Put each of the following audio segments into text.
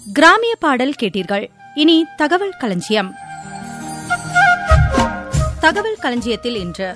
கிராமிய பாடல் கேட்டீர்கள் இனி தகவல் களஞ்சியம் தகவல் களஞ்சியத்தில் இன்று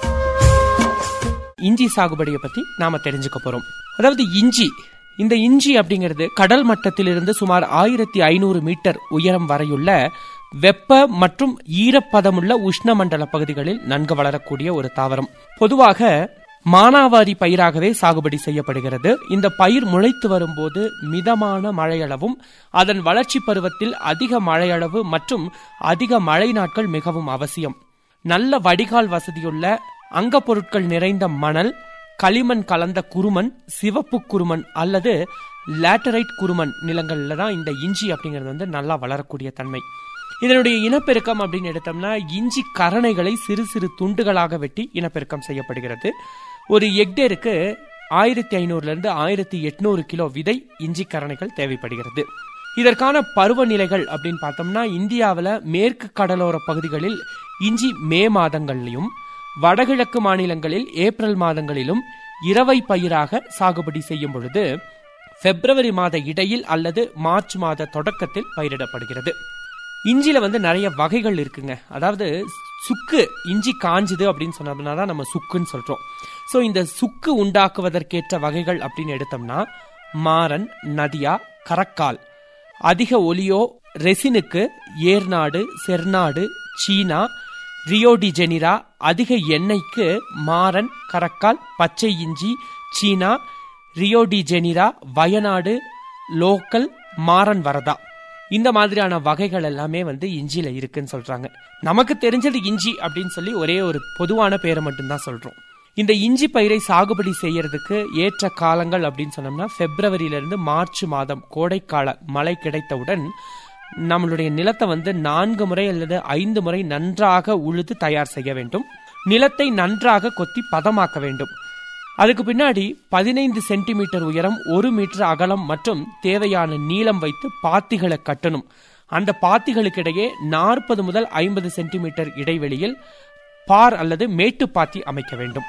இஞ்சி சாகுபடியை பத்தி நாம தெரிஞ்சுக்க போறோம் அதாவது இஞ்சி இந்த இஞ்சி அப்படிங்கிறது கடல் மட்டத்திலிருந்து சுமார் ஆயிரத்தி ஐநூறு மீட்டர் உயரம் வரையுள்ள வெப்ப மற்றும் ஈரப்பதமுள்ள உஷ்ணமண்டல பகுதிகளில் நன்கு வளரக்கூடிய ஒரு தாவரம் பொதுவாக மானாவாரி பயிராகவே சாகுபடி செய்யப்படுகிறது இந்த பயிர் முளைத்து வரும்போது மிதமான மழையளவும் அதன் வளர்ச்சி பருவத்தில் அதிக மழையளவு மற்றும் அதிக மழை நாட்கள் மிகவும் அவசியம் நல்ல வடிகால் வசதியுள்ள அங்க பொருட்கள் நிறைந்த மணல் களிமண் கலந்த குருமண் சிவப்பு குருமண் அல்லது லேட்டரைட் குருமண் நிலங்கள்ல தான் இந்த இஞ்சி அப்படிங்கிறது வந்து நல்லா வளரக்கூடிய தன்மை இதனுடைய இனப்பெருக்கம் அப்படின்னு எடுத்தோம்னா இஞ்சி கரணைகளை சிறு சிறு துண்டுகளாக வெட்டி இனப்பெருக்கம் செய்யப்படுகிறது ஒரு ஹெக்டேருக்கு ஆயிரத்தி ஐநூறுல இருந்து ஆயிரத்தி எட்நூறு கிலோ விதை இஞ்சி கரணைகள் தேவைப்படுகிறது இதற்கான பருவநிலைகள் அப்படின்னு பார்த்தோம்னா இந்தியாவில் மேற்கு கடலோர பகுதிகளில் இஞ்சி மே மாதங்கள்லையும் வடகிழக்கு மாநிலங்களில் ஏப்ரல் மாதங்களிலும் இரவை பயிராக சாகுபடி செய்யும் பொழுது பிப்ரவரி மாத இடையில் அல்லது மார்ச் மாத தொடக்கத்தில் பயிரிடப்படுகிறது இஞ்சில வந்து நிறைய வகைகள் இருக்குங்க அதாவது சுக்கு இஞ்சி காஞ்சுது அப்படின்னு சொன்னோம்னா தான் நம்ம சுக்குன்னு சொல்றோம் ஸோ இந்த சுக்கு உண்டாக்குவதற்கேற்ற வகைகள் அப்படின்னு எடுத்தோம்னா மாறன் நதியா கரக்கால் அதிக ஒலியோ ரெசினுக்கு ஏர்நாடு செர்நாடு சீனா ரியோடி ஜெனிரா அதிக எண்ணெய்க்கு மாறன் கரக்கால் பச்சை இஞ்சி China Rio de Janeiro Wayanad local Maran Varada இந்த மாதிரியான வகைகள் எல்லாமே வந்து இஞ்சியில இருக்குன்னு சொல்றாங்க நமக்கு தெரிஞ்சது இஞ்சி அப்படின்னு சொல்லி ஒரே ஒரு பொதுவான பேரை மட்டும்தான் சொல்றோம் இந்த இஞ்சி பயிரை சாகுபடி செய்யறதுக்கு ஏற்ற காலங்கள் அப்படின்னு சொன்னோம்னா பிப்ரவரியில இருந்து மார்ச் மாதம் கோடைக்கால மழை கிடைத்தவுடன் நம்மளுடைய நிலத்தை வந்து நான்கு முறை அல்லது ஐந்து முறை நன்றாக உழுது தயார் செய்ய வேண்டும் நிலத்தை நன்றாக கொத்தி பதமாக்க வேண்டும் அதுக்கு பின்னாடி பதினைந்து சென்டிமீட்டர் உயரம் ஒரு மீட்டர் அகலம் மற்றும் தேவையான நீளம் வைத்து பாத்திகளை கட்டணும் அந்த பாத்திகளுக்கு இடையே நாற்பது முதல் ஐம்பது சென்டிமீட்டர் இடைவெளியில் பார் அல்லது மேட்டு பாத்தி அமைக்க வேண்டும்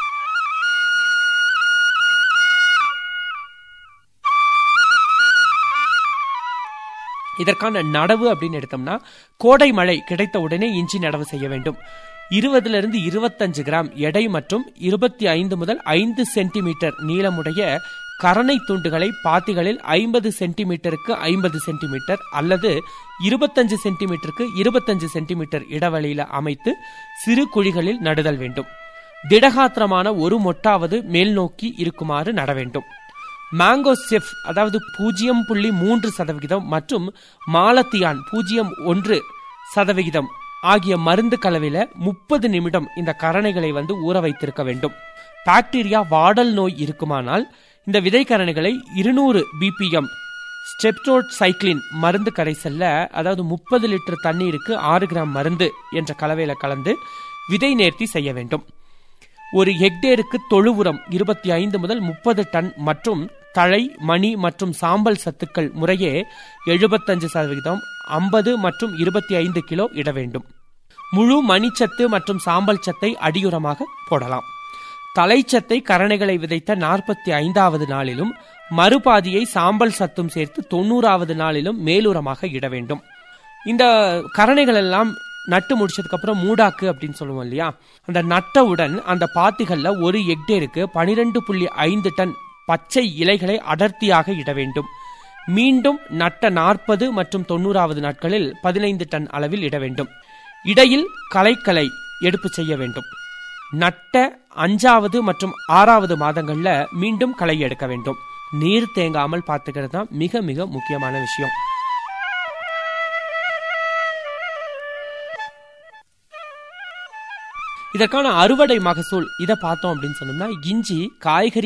இதற்கான நடவு அப்படின்னு எடுத்தோம்னா கோடை மழை கிடைத்த உடனே இஞ்சி நடவு செய்ய வேண்டும் இருபதுல இருந்து இருபத்தஞ்சு கிராம் எடை மற்றும் இருபத்தி ஐந்து முதல் ஐந்து சென்டிமீட்டர் நீளமுடைய கரணை துண்டுகளை பாத்திகளில் ஐம்பது சென்டிமீட்டருக்கு ஐம்பது சென்டிமீட்டர் அல்லது இருபத்தஞ்சு சென்டிமீட்டருக்கு இருபத்தஞ்சு சென்டிமீட்டர் இடைவெளியில அமைத்து சிறு குழிகளில் நடுதல் வேண்டும் திடகாத்திரமான ஒரு மொட்டாவது மேல் நோக்கி இருக்குமாறு நட வேண்டும் மேங்கோ செஃப் அதாவது பூஜ்ஜியம் புள்ளி மூன்று சதவிகிதம் மற்றும் மாலத்தியான் பூஜ்ஜியம் ஒன்று சதவிகிதம் ஆகிய மருந்து கலவையில முப்பது நிமிடம் இந்த கரணைகளை வந்து ஊற வைத்திருக்க வேண்டும் பாக்டீரியா வாடல் நோய் இருக்குமானால் இந்த விதை கரணைகளை இருநூறு பிபிஎம் ஸ்டெப்டோட் சைக்ளின் மருந்து கரைசல்ல அதாவது முப்பது லிட்டர் தண்ணீருக்கு ஆறு கிராம் மருந்து என்ற கலவையில கலந்து விதை நேர்த்தி செய்ய வேண்டும் ஒரு ஹெக்டேருக்கு தொழு உரம் இருபத்தி ஐந்து முதல் முப்பது டன் மற்றும் தழை மணி மற்றும் சாம்பல் சத்துக்கள் முறையே எழுபத்தஞ்சு சதவிகிதம் ஐம்பது மற்றும் இருபத்தி ஐந்து கிலோ இட வேண்டும் முழு மணிச்சத்து மற்றும் சாம்பல் சத்தை அடியுரமாக போடலாம் தலைச்சத்தை கரணைகளை விதைத்த நாற்பத்தி ஐந்தாவது நாளிலும் மறுபாதியை சாம்பல் சத்தும் சேர்த்து தொண்ணூறாவது நாளிலும் மேலுரமாக இட வேண்டும் இந்த கரணைகள் எல்லாம் நட்டு முடிச்சதுக்கு அப்புறம் மூடாக்கு அப்படின்னு சொல்லுவோம் இல்லையா அந்த நட்டவுடன் அந்த பாத்திகள்ல ஒரு ஹெக்டேருக்கு பனிரெண்டு புள்ளி ஐந்து டன் பச்சை இலைகளை அடர்த்தியாக இட வேண்டும் மீண்டும் நட்ட நாற்பது மற்றும் தொண்ணூறாவது நாட்களில் பதினைந்து டன் அளவில் இட வேண்டும் இடையில் களைக்கலை எடுப்பு செய்ய வேண்டும் நட்ட அஞ்சாவது மற்றும் ஆறாவது மாதங்கள்ல மீண்டும் களை எடுக்க வேண்டும் நீர் தேங்காமல் பார்த்துக்கிறது தான் மிக மிக முக்கியமான விஷயம் இதற்கான அறுவடை மகசூல் இதை பார்த்தோம் அப்படின்னு சொன்னோம்னா இஞ்சி காய்கறி